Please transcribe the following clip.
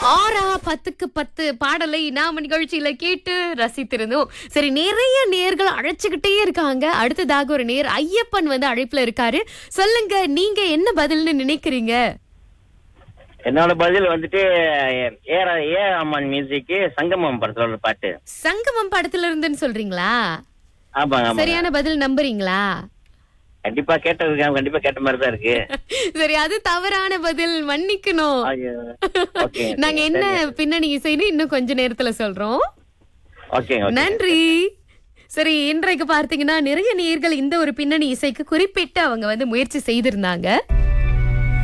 ஆறா பத்துக்கு பத்து பாடலை நாம நிகழ்ச்சியில கேட்டு ரசித்திருந்தோம் சரி நிறைய நேர்கள் அழைச்சுக்கிட்டே இருக்காங்க அடுத்ததாக ஒரு நேர் ஐயப்பன் வந்து அழைப்புல இருக்காரு சொல்லுங்க நீங்க என்ன பதில்னு நினைக்கிறீங்க என்னோட பதில் வந்துட்டு ஏ ஏ அம்மன் மியூசிக் சங்கமம் படத்துல உள்ள பாட்டு சங்கமம் படத்துல இருந்துன்னு சொல்றீங்களா ஆமாங்க ஆமாங்க சரியான பதில் நம்புறீங்களா கண்டிப்பா கேட்டதுக்கு கண்டிப்பா கேட்ட மாதிரி தான் இருக்கு சரி அது தவறான பதில் மன்னிக்கணும் ஐயோ. Okay, நாங்க என்ன பின்னணி இசைன்னு இன்னும் கொஞ்ச நேரத்துல சொல்றோம் ஓகே ஓகே நன்றி சரி இன்றைக்கு பார்த்தீங்கன்னா நிறைய நேர்கள் இந்த ஒரு பின்னணி இசைக்கு குறிப்பிட்டு அவங்க வந்து முயற்சி செய்திருந்தாங்க